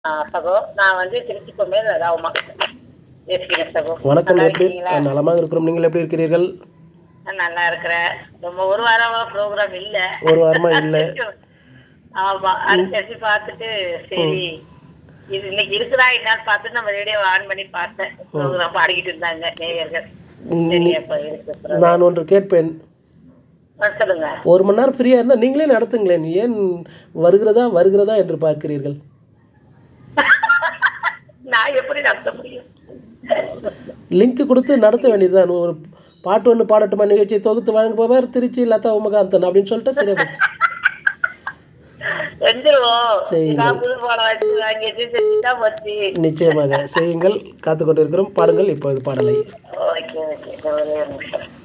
ஆ, சகோ நான் வந்து திருச்சி பொம்மையில் ராவுமா பேசுகிறேன் சகோ வணக்கம் நல்லா எப்படி இருக்கீங்களா? நலமாக இருக்கிறோம் நீங்கள் எப்படி இருக்கிறீர்கள் நான் நல்லா இருக்கிறேன் ரொம்ப ஒரு வாரம் ப்ரோக்ராம் இல்ல ஒரு வாரமா இல்லை ஆமா அடுத்து பார்த்துட்டு சரி இது இன்னைக்கு இருக்குதா என்னன்னு பார்த்துட்டு நம்ம ரேடியோ ஆன் பண்ணி பார்த்தேன் ப்ரோக்ராம் பாடிக்கிட்டு இருந்தாங்க நேயர்கள் சரி அப்ப இருக்கு program. நான் ஒன்று கேட்பேன் ஆ, சொல்லுங்க ஒரு மணி நேரம் ஃப்ரீயாக இருந்தால் நீங்களே நடத்துங்களேன் ஏன் வருகிறதா வருகிறதா என்று பார்க்கிறீர்கள் நான் எப்படி நடத்த முடியும் லிங்க் கொடுத்து நடத்த வேண்டியதுதான் ஒரு பாட்டு ஒன்று பாடட்டுமா நிகழ்ச்சி தொகுத்து வழங்குபவர் திருச்சி லதா உமகாந்தன் அப்படின்னு சொல்லிட்டு சரியா போச்சு செஞ்சிருவோம் சரிங்க. நான் புது பாடம் வச்சு வாங்கி வச்சு செஞ்சுட்டா போச்சு நிச்சயமாக செய்யுங்கள் காத்து கொண்டிருக்கிறோம் பாடுங்கள் இப்போது பாடலை ஓகே ஓகே ஒரே ஒரு நிமிஷம்